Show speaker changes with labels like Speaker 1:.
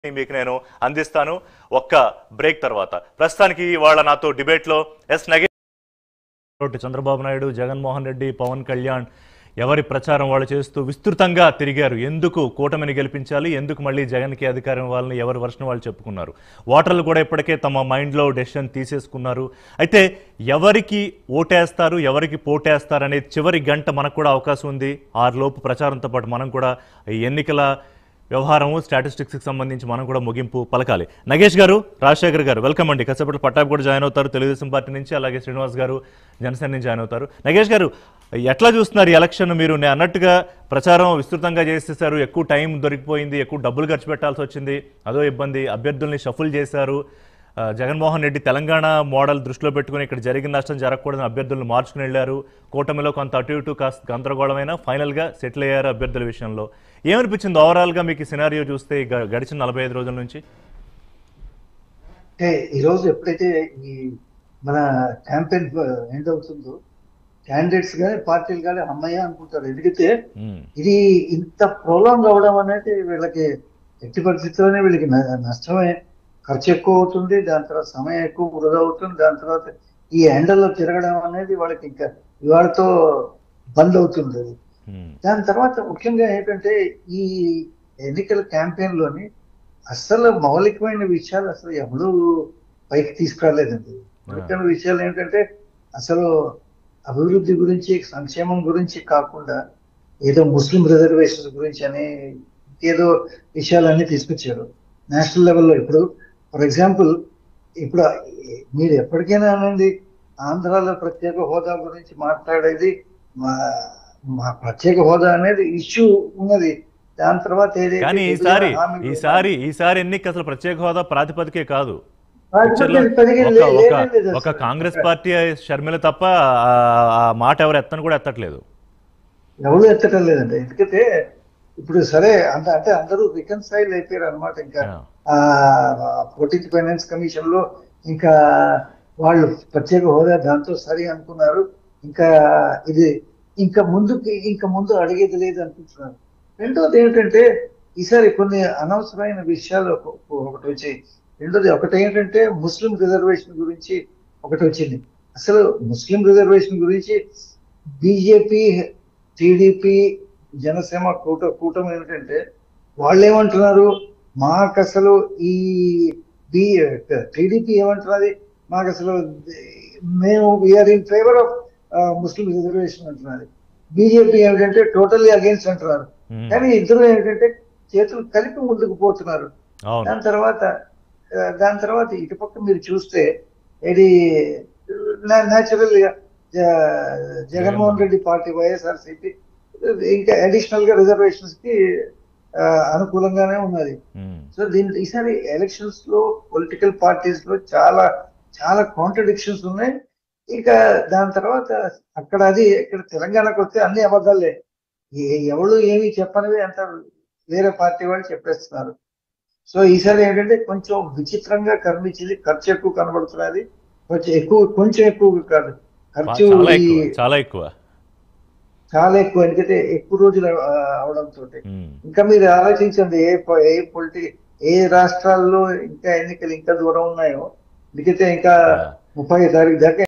Speaker 1: మీకు నేను అందిస్తాను ఒక్క బ్రేక్ తర్వాత ప్రస్తుతానికి ఇవాళ నాతో డిబేట్లో ఎస్ నగే రోడ్డు చంద్రబాబు నాయుడు జగన్మోహన్ రెడ్డి పవన్ కళ్యాణ్ ఎవరి ప్రచారం వాళ్ళు చేస్తూ విస్తృతంగా తిరిగారు ఎందుకు కూటమిని గెలిపించాలి ఎందుకు మళ్ళీ జగన్కి అధికారం ఇవ్వాలని ఎవరి వర్షం వాళ్ళు చెప్పుకున్నారు ఓటర్లు కూడా ఇప్పటికే తమ మైండ్లో డెసిషన్ తీసేసుకున్నారు అయితే ఎవరికి ఓటేస్తారు ఎవరికి పోటేస్తారు అనేది చివరి గంట మనకు కూడా అవకాశం ఉంది ఆరు లోపు ప్రచారంతో పాటు మనం కూడా ఈ ఎన్నికల వ్యవహారము స్టాటిస్టిక్స్కి సంబంధించి మనం కూడా ముగింపు పలకాలి నగేష్ గారు రాజశేఖర్ గారు వెల్కమ్ అండి కాసేపటి పట్టాభి కూడా జాయిన్ అవుతారు తెలుగుదేశం పార్టీ నుంచి అలాగే శ్రీనివాస్ గారు జనసేన నుంచి జాయిన్ అవుతారు నగేష్ గారు ఎట్లా చూస్తున్నారు ఈ ఎలక్షన్ మీరు నేను అన్నట్టుగా ప్రచారం విస్తృతంగా చేసేసారు ఎక్కువ టైం దొరికిపోయింది ఎక్కువ డబ్బులు ఖర్చు పెట్టాల్సి వచ్చింది అదో ఇబ్బంది అభ్యర్థుల్ని షఫుల్ చేశారు ఆ, జగన్మోహన్ రెడ్డి తెలంగాణ మోడల్ దృష్టిలో పెట్టుకుని ఇక్కడ జరిగిన నష్టం జరగకూడదని అభ్యర్థులను మార్చుకుని వెళ్ళారు కూటమిలో కొంత అటు ఇటు కాస్త గందరగోళమైన ఫైనల్గా సెటిల్ అయ్యారు అభ్యర్థుల విషయంలో ఏమనిపించింది ఓవరాల్గా మీకు ఈ సినారియో చూస్తే ఈ గ- గడిచిన నలభై ఐదు రోజుల నుంచి
Speaker 2: అంటే ఈరోజు ఎప్పుడైతే ఈ మన క్యాంపెయిన్ ఎండ్ అవుతుందో క్యాండిడేట్స్ కానీ పార్టీలు కానీ అమ్మయ్య అనుకుంటారు ఎందుకంటే
Speaker 1: ఉమ్,
Speaker 2: ఇది ఇంత ప్రోలాంగ్ అవడం అనేది వీళ్ళకి ఎట్టి పరిస్థితుల్లోనే వీళ్ళకి న- నష్టమే ఖర్చు ఎక్కువ అవుతుంది దాని తర్వాత సమయం ఎక్కువ వృధా అవుతుంది దాని తర్వాత ఈ ఎండల్లో తిరగడం అనేది వాళ్ళకి ఇంకా ఇవాళతో బంద్ అవుతుంది అది
Speaker 1: ఉమ్,
Speaker 2: దాని తర్వాత ముఖ్యంగా ఏంటంటే ఈ ఎన్నికల క్యాంపెయిన్ లోని అసలు మౌలికమైన విషయాలు అసలు ఎవరు పైకి తీసుకురాలేదండి మౌలికమైన విషయాలు ఏంటంటే అసలు అభివృద్ధి గురించి సంక్షేమం గురించి కాకుండా ఏదో ముస్లిం రిజర్వేషన్స్ గురించి అని ఏదో విషయాలన్నీ తీసుకొచ్చారు నేషనల్ లెవెల్లో ఇప్పుడు ఫర్ ఎగ్జాంపుల్ ఇప్పుడు మీరు ఎప్పటికైనా అనండి ఆంధ్రాలో ప్రత్యేక హోదా గురించి మాట్లాడేది మా మా ప్రత్యేక హోదా అనేది ఇష్యూ ఉన్నది దాని తర్వాత ఏదైతే
Speaker 1: కానీ
Speaker 2: విభజన
Speaker 1: ఈసారి
Speaker 2: హామీలు
Speaker 1: ఈసారి ఈసారి ఎన్నిక అసలు ప్రత్యేక హోదా ప్రాతిపదికే కాదు
Speaker 2: వాటి
Speaker 1: పిక్చర్లో
Speaker 2: గురించి పెరిగి
Speaker 1: ఒక
Speaker 2: లే-
Speaker 1: ఒక
Speaker 2: లేనే లేదు
Speaker 1: ఒక
Speaker 2: అసలు.
Speaker 1: కాంగ్రెస్ పార్టీ షర్మిల తప్ప ఆ ఆ మాట ఎవరు ఎత్తను కూడా ఎత్తట్లేదు
Speaker 2: ఎవరు ఎత్తడం లేదండి ఎందుకంటే ఇప్పుడు సరే అంత అంటే అందరూ రికన్సైల్ అయిపోయారు అనమాట ఇంకా
Speaker 1: ఆ,
Speaker 2: ఫోర్టీన్త్ ఫైనాన్స్ కమిషన్ లో ఇంకా వాళ్ళు ప్రత్యేక హోదా దాంతో సరి అనుకున్నారు ఇంకా ఇది ఇంకా ముందుకి ఇంకా ముందు అడిగేది లేదు అనుకుంటున్నారు రెండోది ఏమిటంటే ఈసారి కొన్ని అనవసరమైన విషయాలు ఒక- ఒకటి వచ్చాయి రెండోది ఒకటి ఏంటంటే ముస్లిం రిజర్వేషన్ గురించి ఒకటి వచ్చింది అసలు ముస్లిం రిజర్వేషన్ గురించి బీజేపీ టీడీపీ జనసేన కూట కూటమి ఏంటంటే వాళ్ళు ఏమంటున్నారు మాకు అసలు ఈ బి టీడీపీ ఏమంటున్నది మాకు అసలు మేము వీఆర్ ఇన్ ఫేవర్ ఆఫ్ ముస్లిం రిజర్వేషన్ అంటున్నది బీజేపీ ఏమిటంటే టోటల్లీ అగేన్స్ట్ అంటున్నారు
Speaker 1: ఉమ్,
Speaker 2: కానీ ఇద్దరు ఏంటంటే చేతులు కలిపి ముందుకు పోతున్నారు
Speaker 1: అవును
Speaker 2: దాని తర్వాత ఆ, దాని తర్వాత ఇటుపక్క మీరు చూస్తే ఇది న్యాచురల్ గా జ- జగన్మోహన్ రెడ్డి పార్టీ వైఎస్ఆర్సీపీ ఇంకా అడిషనల్ గా రిజర్వేషన్స్ కి ఆ, అనుకూలంగానే ఉన్నది
Speaker 1: ఉమ్,
Speaker 2: సో దీని ఈసారి ఎలక్షన్స్ లో పొలిటికల్ పార్టీస్ లో చాలా చాలా కాంట్రడిక్షన్స్ ఉన్నాయి ఇక దాని తర్వాత అక్కడ అది ఇక్కడ తెలంగాణకు వస్తే అన్ని అబద్ధాలే ఏ- ఎవరు ఏమి చెప్పనివి అంత వేరే పార్టీ వాళ్ళు చెప్పేస్తున్నారు సో ఈసారి ఏంటంటే కొంచెం విచిత్రంగా కనిపించింది ఖర్చు ఎక్కువ కనబడుతున్నది కొంచెం ఎక్కువ కొంచెం ఎక్కువ కాదు ఖర్చు
Speaker 1: చాలా
Speaker 2: ఈ
Speaker 1: ఎక్కువ చాలా ఎక్కువ
Speaker 2: చాలా ఎక్కువ ఎందుకంటే ఎక్కువ రోజులు ఆ, అవడంతో
Speaker 1: ఉమ్,
Speaker 2: ఇంకా మీరు ఆలోచించండి ఏ పొ- ఏ పొలిటి ఏ రాష్ట్రాల్లో ఇంకా ఎన్నికలు ఇంకా దూరం ఉన్నాయో ఎందుకంటే ఇంకా
Speaker 1: ఆ.
Speaker 2: ముప్పై తారీఖు దాకా